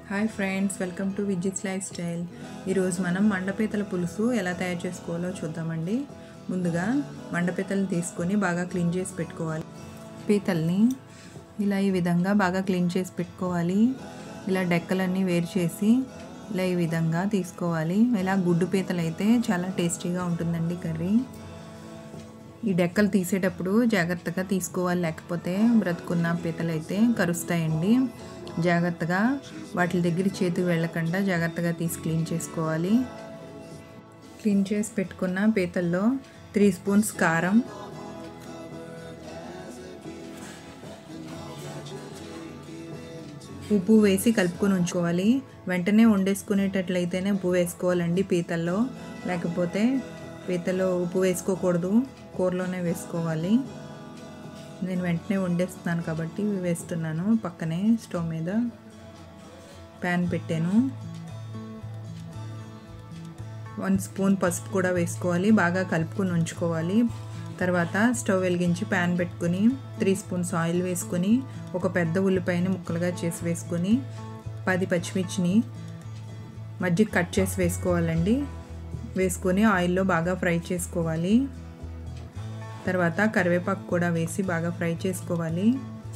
hi friends welcome to visits lifestyle ఈరోజు మనం మండపీతల పులుసు ఎలా తయారు చేసుకోవాలో చూద్దామండి ముందుగా మండపీతలు తీసుకొని బాగా క్లీన్ చేసి పెట్టుకోవాలి పీతల్ని ఇలా ఈ విధంగా బాగా క్లీన్ చేసి పెట్టుకోవాలి ఇలా డెక్కలన్నీ వేరు చేసి ఇలా ఈ విధంగా తీసుకోవాలి ఇలా గుడ్డు పీతలు అయితే చాలా టేస్టీగా ఉంటుందండి కర్రీ ఈ డెక్కలు తీసేటప్పుడు జాగ్రత్తగా తీసుకోవాలి లేకపోతే బ్రతుకున్న పీతలు అయితే కరుస్తాయండి జాగ్రత్తగా వాటి దగ్గర చేతికి వెళ్ళకుండా జాగ్రత్తగా తీసి క్లీన్ చేసుకోవాలి క్లీన్ చేసి పెట్టుకున్న పీతల్లో త్రీ స్పూన్స్ కారం ఉప్పు వేసి కలుపుకొని ఉంచుకోవాలి వెంటనే వండేసుకునేటట్లయితేనే ఉప్పు వేసుకోవాలండి పీతల్లో లేకపోతే పీతలో ఉప్పు వేసుకోకూడదు కూరలోనే వేసుకోవాలి నేను వెంటనే వండేస్తున్నాను కాబట్టి వేస్తున్నాను పక్కనే స్టవ్ మీద ప్యాన్ పెట్టాను వన్ స్పూన్ పసుపు కూడా వేసుకోవాలి బాగా కలుపుకొని ఉంచుకోవాలి తర్వాత స్టవ్ వెలిగించి ప్యాన్ పెట్టుకుని త్రీ స్పూన్స్ ఆయిల్ వేసుకొని ఒక పెద్ద ఉల్లిపాయని ముక్కలుగా చేసి వేసుకొని పది పచ్చిమిర్చిని మధ్య కట్ చేసి వేసుకోవాలండి వేసుకొని ఆయిల్లో బాగా ఫ్రై చేసుకోవాలి తర్వాత కరివేపాకు కూడా వేసి బాగా ఫ్రై చేసుకోవాలి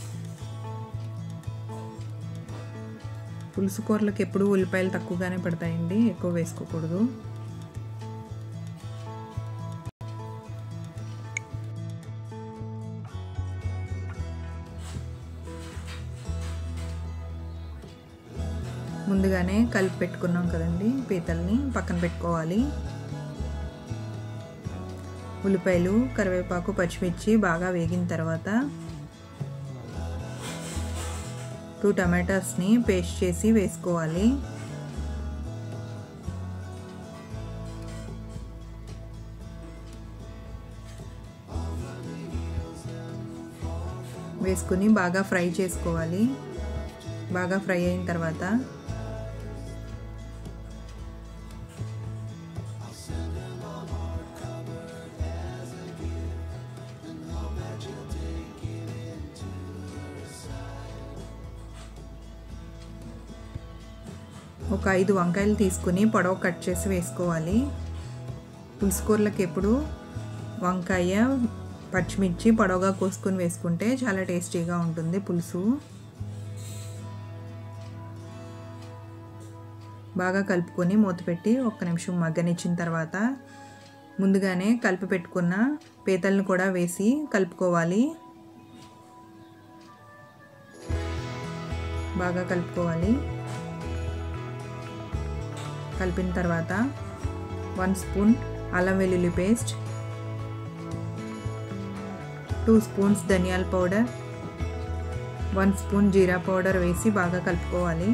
పులుసు కూరలకు ఎప్పుడు ఉల్లిపాయలు తక్కువగానే పడతాయండి ఎక్కువ వేసుకోకూడదు ముందుగానే కలిపి పెట్టుకున్నాం కదండి పీతల్ని పక్కన పెట్టుకోవాలి ఉల్లిపాయలు కరివేపాకు పచ్చిమిర్చి బాగా వేగిన తర్వాత టూ టమాటాస్ని పేస్ట్ చేసి వేసుకోవాలి వేసుకుని బాగా ఫ్రై చేసుకోవాలి బాగా ఫ్రై అయిన తర్వాత ఒక ఐదు వంకాయలు తీసుకుని పొడవు కట్ చేసి వేసుకోవాలి పులుసు కూరలకు ఎప్పుడు వంకాయ పచ్చిమిర్చి పొడవుగా కోసుకొని వేసుకుంటే చాలా టేస్టీగా ఉంటుంది పులుసు బాగా కలుపుకొని మూత పెట్టి ఒక్క నిమిషం మగ్గనిచ్చిన తర్వాత ముందుగానే కలిపి పెట్టుకున్న పీతలను కూడా వేసి కలుపుకోవాలి బాగా కలుపుకోవాలి కలిపిన తర్వాత వన్ స్పూన్ అల్లం వెల్లుల్లి పేస్ట్ టూ స్పూన్స్ ధనియాల పౌడర్ వన్ స్పూన్ జీరా పౌడర్ వేసి బాగా కలుపుకోవాలి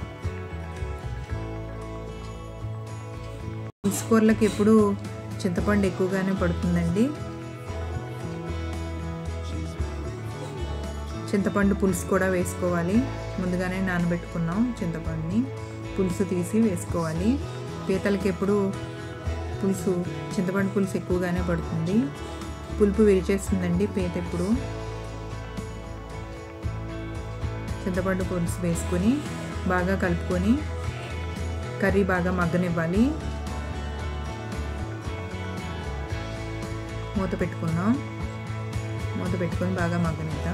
కూరలకు ఎప్పుడు చింతపండు ఎక్కువగానే పడుతుందండి చింతపండు పులుసు కూడా వేసుకోవాలి ముందుగానే నానబెట్టుకున్నాం చింతపండుని పులుసు తీసి వేసుకోవాలి పీతలకి ఎప్పుడు పులుసు చింతపండు పులుసు ఎక్కువగానే పడుతుంది పులుపు విరిచేస్తుందండి పీత ఎప్పుడు చింతపండు పులుసు వేసుకొని బాగా కలుపుకొని కర్రీ బాగా మగ్గనివ్వాలి మూత పెట్టుకుందాం మూత పెట్టుకొని బాగా మగ్గనిద్దాం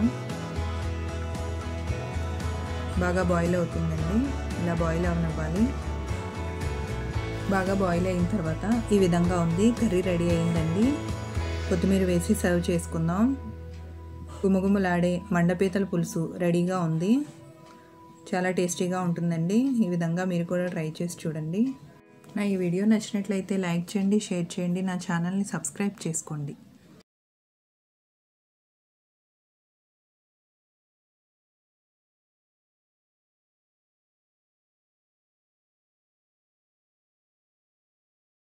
బాగా బాయిల్ అవుతుందండి ఇలా బాయిల్ అవనివ్వాలి బాగా బాయిల్ అయిన తర్వాత ఈ విధంగా ఉంది కర్రీ రెడీ అయిందండి కొత్తిమీర వేసి సర్వ్ చేసుకుందాం గుమగుమలాడే మండపీతల పులుసు రెడీగా ఉంది చాలా టేస్టీగా ఉంటుందండి ఈ విధంగా మీరు కూడా ట్రై చేసి చూడండి నా ఈ వీడియో నచ్చినట్లయితే లైక్ చేయండి షేర్ చేయండి నా ఛానల్ని సబ్స్క్రైబ్ చేసుకోండి